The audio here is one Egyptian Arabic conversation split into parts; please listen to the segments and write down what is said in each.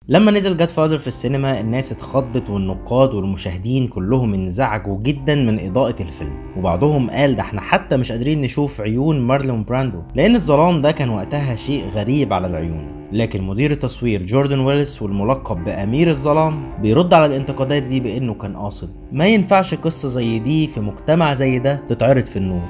لما نزل جاد فازر في السينما الناس اتخضت والنقاد والمشاهدين كلهم انزعجوا جدا من اضاءة الفيلم وبعضهم قال ده احنا حتى مش قادرين نشوف عيون مارلون براندو لان الظلام ده كان وقتها شيء غريب على العيون لكن مدير التصوير جوردن ويلس والملقب بأمير الظلام بيرد على الانتقادات دي بأنه كان قاصد ما ينفعش قصة زي دي في مجتمع زي ده تتعرض في النور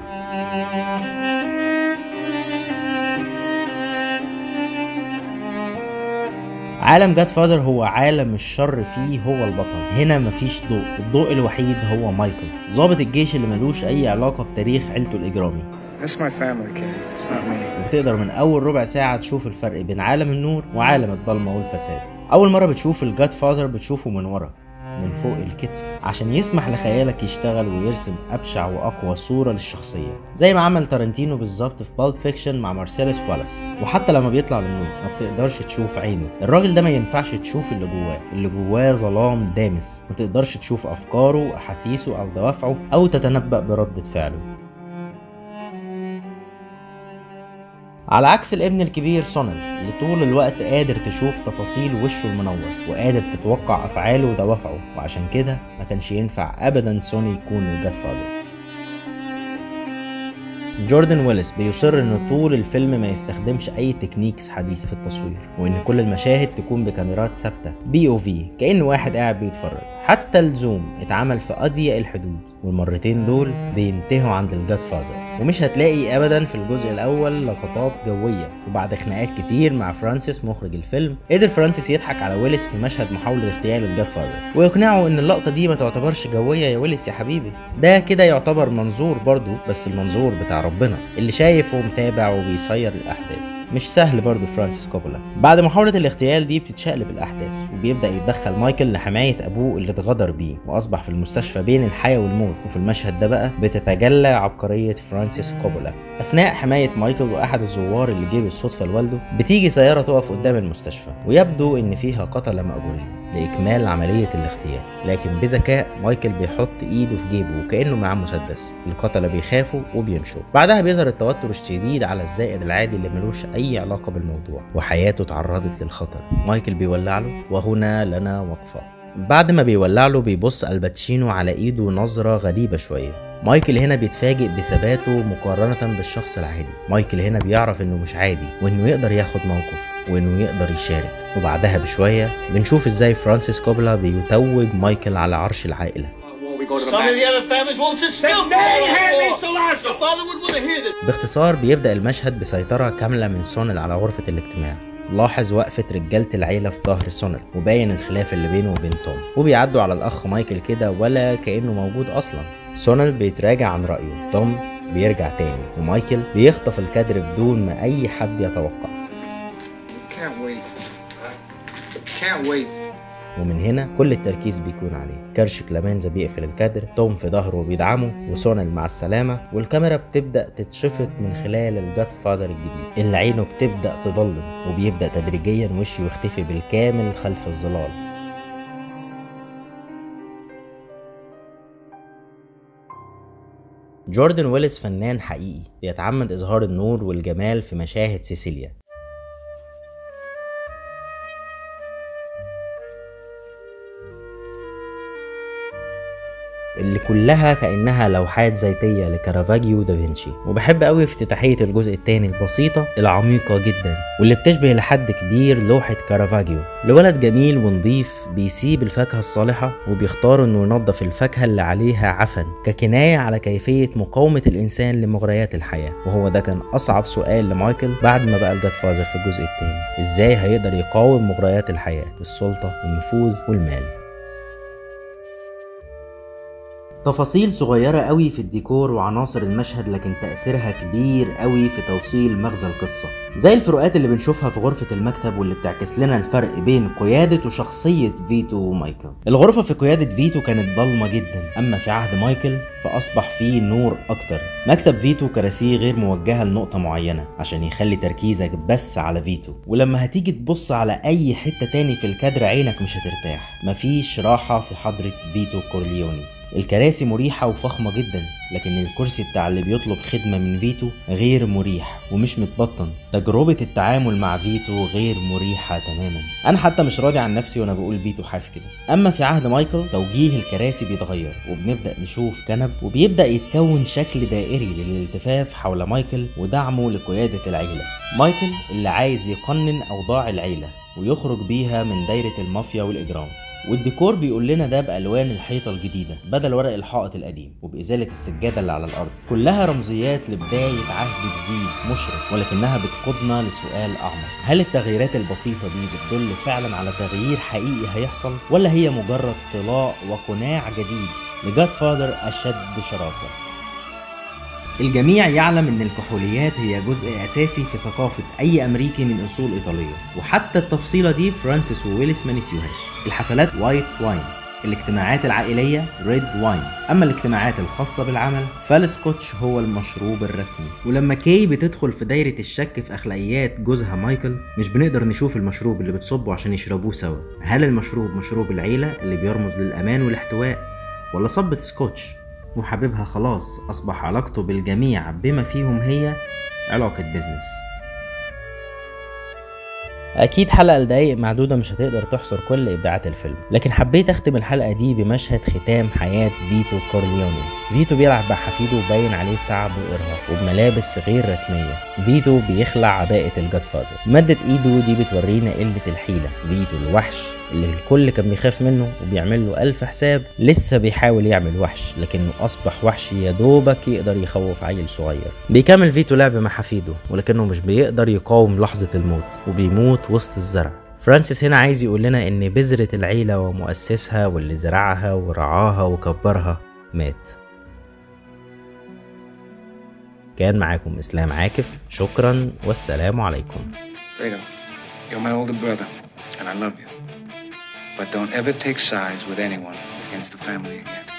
عالم جاد فازر هو عالم الشر فيه هو البطل هنا مفيش ضوء الضوء الوحيد هو مايكل ضابط الجيش اللي ملوش اي علاقة بتاريخ عيلته الإجرامي That's my family, Kay. It's not me. وبتقدر من أول ربع ساعة تشوف الفرق بين عالم النور وعالم الضلمة والفساد أول مرة بتشوف الجاد فازر بتشوفه من ورا من فوق الكتف عشان يسمح لخيالك يشتغل ويرسم أبشع وأقوى صورة للشخصية زي ما عمل تارنتينو بالظبط في بالب فيكشن مع مارسيلس والاس وحتى لما بيطلع للنور ما بتقدرش تشوف عينه الراجل ده ما ينفعش تشوف اللي جواه اللي جواه ظلام دامس ما تقدرش تشوف أفكاره أحاسيسه أو دوافعه أو تتنبأ بردة فعله على عكس الابن الكبير سونل اللي طول الوقت قادر تشوف تفاصيل وشه المنور وقادر تتوقع افعاله ودوافعه وعشان كده ما كانش ينفع ابدا سوني يكون الجاد فاذر جوردن ويلس بيصر ان طول الفيلم ما يستخدمش اي تكنيكس حديثه في التصوير وان كل المشاهد تكون بكاميرات ثابته بي او في كان واحد قاعد بيتفرج حتى الزوم اتعمل في اضيق الحدود والمرتين دول بينتهوا عند الجاد فازر ومش هتلاقي ابدا في الجزء الاول لقطات جويه وبعد خناقات كتير مع فرانسيس مخرج الفيلم قدر فرانسيس يضحك على ويلس في مشهد محاوله اغتيال الجاد فازر ويقنعه ان اللقطه دي ما تعتبرش جويه يا ويلس يا حبيبي ده كده يعتبر منظور برضو بس المنظور بتاع ربنا اللي شايف ومتابع وبيسير الاحداث مش سهل برضه فرانسيس كوبولا بعد محاولة الاغتيال دي بتتشقلب الأحداث وبيبدأ يتدخل مايكل لحماية أبوه اللي اتغدر بيه وأصبح في المستشفى بين الحياة والموت وفي المشهد ده بقى بتتجلى عبقرية فرانسيس كوبولا أثناء حماية مايكل وأحد الزوار اللي جه بالصدفة لوالده بتيجي سيارة تقف قدام المستشفى ويبدو إن فيها قتلة مأجورين لإكمال عملية الاغتيال لكن بذكاء مايكل بيحط إيده في جيبه وكأنه معاه مسدس القتلة بيخافوا وبيمشوا بعدها بيظهر التوتر الشديد على الزائر العادي اللي ملوش أي علاقة بالموضوع وحياته اتعرضت للخطر مايكل بيولع له وهنا لنا وقفة بعد ما بيولع له بيبص الباتشينو على ايده نظرة غريبة شوية مايكل هنا بيتفاجئ بثباته مقارنة بالشخص العادي مايكل هنا بيعرف انه مش عادي وانه يقدر ياخد موقف وانه يقدر يشارك وبعدها بشوية بنشوف ازاي فرانسيس كوبلا بيتوج مايكل على عرش العائلة Some of the other families won't sit still. name had me, Your father would want to hear this. باختصار بيبدأ المشهد بسيطرة كاملة من سونل على غرفة الاجتماع لاحظ وقفة رجالة العيلة في ظهر سونل وباين الخلاف اللي بينه وبين توم وبيعدوا على الأخ مايكل كده ولا كأنه موجود أصلا سونل بيتراجع عن رأيه توم بيرجع تاني ومايكل بيخطف الكادر بدون ما أي حد يتوقع Can't wait. Can't wait. ومن هنا كل التركيز بيكون عليه كرش كلامانزا بيقفل الكادر توم في ظهره وبيدعمه وسونل مع السلامة والكاميرا بتبدأ تتشفط من خلال الجاد فازر الجديد اللي عينه بتبدأ تضلم وبيبدأ تدريجيا وشه يختفي بالكامل خلف الظلال جوردن ويلس فنان حقيقي بيتعمد إظهار النور والجمال في مشاهد سيسيليا اللي كلها كأنها لوحات زيتية لكارافاجيو دافنشي وبحب قوي افتتاحية الجزء الثاني البسيطة العميقة جدا واللي بتشبه لحد كبير لوحة كارافاجيو لولد جميل ونظيف بيسيب الفاكهة الصالحة وبيختار انه ينظف الفاكهة اللي عليها عفن ككناية على كيفية مقاومة الإنسان لمغريات الحياة وهو ده كان أصعب سؤال لمايكل بعد ما بقى الجاد فازر في الجزء الثاني ازاي هيقدر يقاوم مغريات الحياة السلطة والنفوذ والمال تفاصيل صغيرة قوي في الديكور وعناصر المشهد لكن تأثيرها كبير قوي في توصيل مغزى القصة زي الفروقات اللي بنشوفها في غرفة المكتب واللي بتعكس لنا الفرق بين قيادة وشخصية فيتو ومايكل الغرفة في قيادة فيتو كانت ضلمة جدا أما في عهد مايكل فأصبح فيه نور أكتر مكتب فيتو كراسيه غير موجهة لنقطة معينة عشان يخلي تركيزك بس على فيتو ولما هتيجي تبص على أي حتة تاني في الكادر عينك مش هترتاح مفيش راحة في حضرة فيتو كورليوني الكراسي مريحة وفخمة جدا لكن الكرسي بتاع اللي بيطلب خدمة من فيتو غير مريح ومش متبطن تجربة التعامل مع فيتو غير مريحة تماما أنا حتى مش راضي عن نفسي وأنا بقول فيتو حاف كده أما في عهد مايكل توجيه الكراسي بيتغير وبنبدأ نشوف كنب وبيبدأ يتكون شكل دائري للالتفاف حول مايكل ودعمه لقيادة العيلة مايكل اللي عايز يقنن أوضاع العيلة ويخرج بيها من دايرة المافيا والإجرام والديكور بيقول لنا ده بألوان الحيطة الجديدة بدل ورق الحائط القديم وبإزالة السجادة اللي على الأرض كلها رمزيات لبداية عهد جديد مشرق ولكنها بتقودنا لسؤال أعمق هل التغييرات البسيطة دي بتدل فعلا على تغيير حقيقي هيحصل ولا هي مجرد طلاء وقناع جديد لجاد فاذر أشد شراسة الجميع يعلم ان الكحوليات هي جزء اساسي في ثقافة اي امريكي من اصول ايطالية وحتى التفصيلة دي فرانسيس وويلس ما نسيوهاش الحفلات وايت واين الاجتماعات العائلية ريد واين أما الاجتماعات الخاصة بالعمل فالسكوتش هو المشروب الرسمي ولما كي بتدخل في دايرة الشك في أخلاقيات جوزها مايكل مش بنقدر نشوف المشروب اللي بتصبه عشان يشربوه سوا هل المشروب مشروب العيلة اللي بيرمز للأمان والاحتواء ولا صبة سكوتش وحبيبها خلاص أصبح علاقته بالجميع بما فيهم هي علاقة بيزنس أكيد حلقة لدقايق معدودة مش هتقدر تحصر كل إبداعات الفيلم لكن حبيت أختم الحلقة دي بمشهد ختام حياة فيتو كورليوني فيتو بيلعب مع حفيده وباين عليه تعب وإرهاق وبملابس غير رسمية فيتو بيخلع عباءة الجاد فاذر مادة إيده دي بتورينا قلة الحيلة فيتو الوحش اللي الكل كان بيخاف منه وبيعمل له ألف حساب لسه بيحاول يعمل وحش لكنه أصبح وحش يا دوبك يقدر يخوف عيل صغير بيكمل فيتو لعب مع حفيده ولكنه مش بيقدر يقاوم لحظة الموت وبيموت وسط الزرع فرانسيس هنا عايز يقول لنا إن بذرة العيلة ومؤسسها واللي زرعها ورعاها وكبرها مات كان معاكم إسلام عاكف شكرا والسلام عليكم Fredo, you're my older brother, and I love you. But don't ever take sides with anyone against the family again.